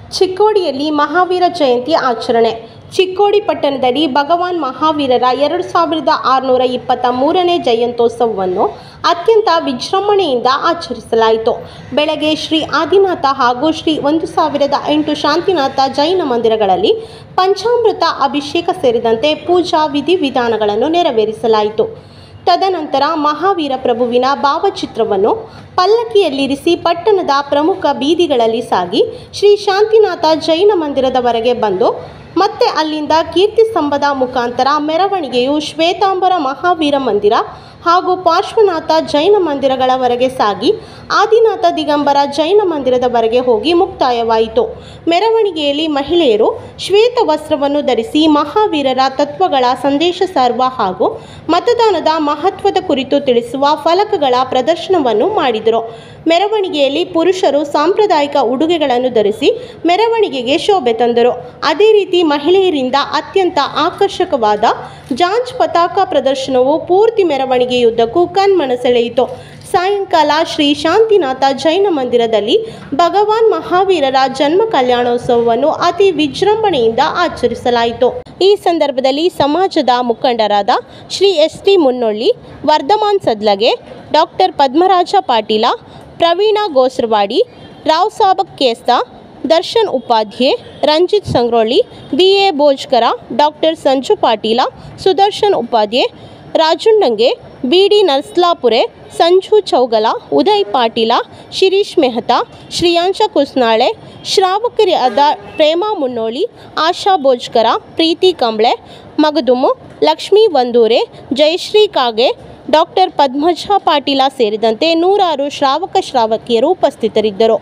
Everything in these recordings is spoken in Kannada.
ಚಿಕ್ಕೋಡಿಯಲ್ಲಿ ಮಹಾವೀರ ಜಯಂತಿ ಆಚರಣೆ ಚಿಕ್ಕೋಡಿ ಪಟ್ಟಣದಲ್ಲಿ ಭಗವಾನ್ ಮಹಾವೀರರ ಎರಡು ಸಾವಿರದ ಆರುನೂರ ಇಪ್ಪತ್ತ ಮೂರನೇ ಜಯಂತ್ಯೋತ್ಸವವನ್ನು ಅತ್ಯಂತ ವಿಜೃಂಭಣೆಯಿಂದ ಆಚರಿಸಲಾಯಿತು ಬೆಳಗ್ಗೆ ಶ್ರೀ ಆದಿನಾಥ ಹಾಗೂ ಶ್ರೀ ಒಂದು ಸಾವಿರದ ಎಂಟು ಶಾಂತಿನಾಥ ಜೈನ ಮಂದಿರಗಳಲ್ಲಿ ಪಂಚಾಮೃತ ಅಭಿಷೇಕ ಸೇರಿದಂತೆ ಪೂಜಾ ವಿಧಿವಿಧಾನಗಳನ್ನು ನೆರವೇರಿಸಲಾಯಿತು ತದನಂತರ ಮಹಾವೀರ ಪ್ರಭುವಿನ ಭಾವಚಿತ್ರವನ್ನು ಪಲ್ಲಕ್ಕಿಯಲ್ಲಿರಿಸಿ ಪಟ್ಟಣದ ಪ್ರಮುಖ ಬೀದಿಗಳಲ್ಲಿ ಸಾಗಿ ಶ್ರೀ ಶಾಂತಿನಾಥ ಜೈನ ಮಂದಿರದವರೆಗೆ ಬಂದು ಮತ್ತೆ ಅಲ್ಲಿಂದ ಕೀರ್ತಿ ಸ್ತಂಭದ ಮುಖಾಂತರ ಮೆರವಣಿಗೆಯು ಶ್ವೇತಾಂಬರ ಮಹಾವೀರ ಮಂದಿರ ಹಾಗೂ ಪಾರ್ಶ್ವನಾಥ ಜೈನ ಮಂದಿರಗಳವರೆಗೆ ಸಾಗಿ ಆದಿನಾಥ ದಿಗಂಬರ ಜೈನ ಮಂದಿರದವರೆಗೆ ಹೋಗಿ ಮುಕ್ತಾಯವಾಯಿತು ಮೆರವಣಿಗೆಯಲ್ಲಿ ಮಹಿಳೆಯರು ಶ್ವೇತ ವಸ್ತ್ರವನ್ನು ಧರಿಸಿ ಮಹಾವೀರರ ತತ್ವಗಳ ಸಂದೇಶ ಸಾರುವ ಹಾಗೂ ಮತದಾನದ ಮಹತ್ವದ ಕುರಿತು ತಿಳಿಸುವ ಫಲಕಗಳ ಪ್ರದರ್ಶನವನ್ನು ಮಾಡಿದರು ಮೆರವಣಿಗೆಯಲ್ಲಿ ಪುರುಷರು ಸಾಂಪ್ರದಾಯಿಕ ಉಡುಗೆಗಳನ್ನು ಧರಿಸಿ ಮೆರವಣಿಗೆಗೆ ಶೋಭೆ ತಂದರು ಅದೇ ರೀತಿ ಮಹಿಳೆಯರಿಂದ ಅತ್ಯಂತ ಆಕರ್ಷಕವಾದ ಜಾಂಜ್ ಪತಾಕ ಪ್ರದರ್ಶನವು ಪೂರ್ತಿ ಮೆರವಣಿಗೆಯುದ್ದಕ್ಕೂ ಕಣ್ಮನ ಸೆಳೆಯಿತು ಸಾಯಂಕಾಲ ಶ್ರೀ ಶಾಂತಿನಾಥ ಜೈನ ಮಂದಿರದಲ್ಲಿ ಭಗವಾನ್ ಮಹಾವೀರರ ಜನ್ಮ ಕಲ್ಯಾಣೋತ್ಸವವನ್ನು ಅತಿ ವಿಜೃಂಭಣೆಯಿಂದ ಆಚರಿಸಲಾಯಿತು ಈ ಸಂದರ್ಭದಲ್ಲಿ ಸಮಾಜದ ಮುಖಂಡರಾದ Shri S T Munnolli Vardhaman Sadlage doctor Padmaraja Patil Praveen Gosravadi Rao ಸಾಬಕ್ ಕೇಸ್ತ Darshan Upadhyaya Ranjit Sangroli B A Bhojkar doctor Sanju Patil Sudarshan Upadhyaya Rajundange B D Narslapure Sanju Chougala Uday Patil Shirish Mehta Shreyansh Kusnale ಶ್ರಾವಕರಾದ ಪ್ರೇಮಾ ಮುನ್ನೋಳಿ ಆಶಾ ಭೋಜ್ಕರ ಪ್ರೀತಿ ಕಂಬ್ಳೆ ಮಗದುಮು ಲಕ್ಷ್ಮೀ ವಂದೂರೆ ಜಯಶ್ರೀ ಕಾಗೆ ಡಾಕ್ಟರ್ ಪದ್ಮಜ ಪಾಟೀಲ ಸೇರಿದಂತೆ ನೂರಾರು ಶ್ರಾವಕ ಶ್ರಾವಕಿಯರು ಉಪಸ್ಥಿತರಿದ್ದರು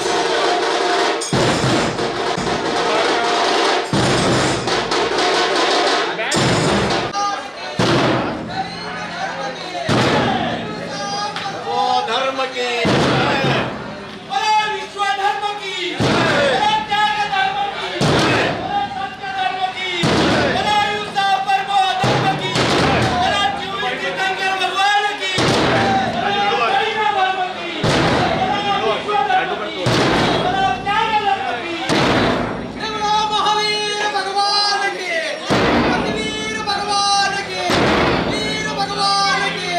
वो धर्म की बोलो विश्व धर्म की बोलो त्याग धर्म की बोलो सत्य धर्म की बोलो युद्ध परमो धर्म की बोलो जीवन की गंगा भगवान की बोलो हरिना धर्म की बोलो विश्व धर्म की बोलो त्याग धर्म की बोलो महावीर भगवान की वीर भगवान की वीर भगवान की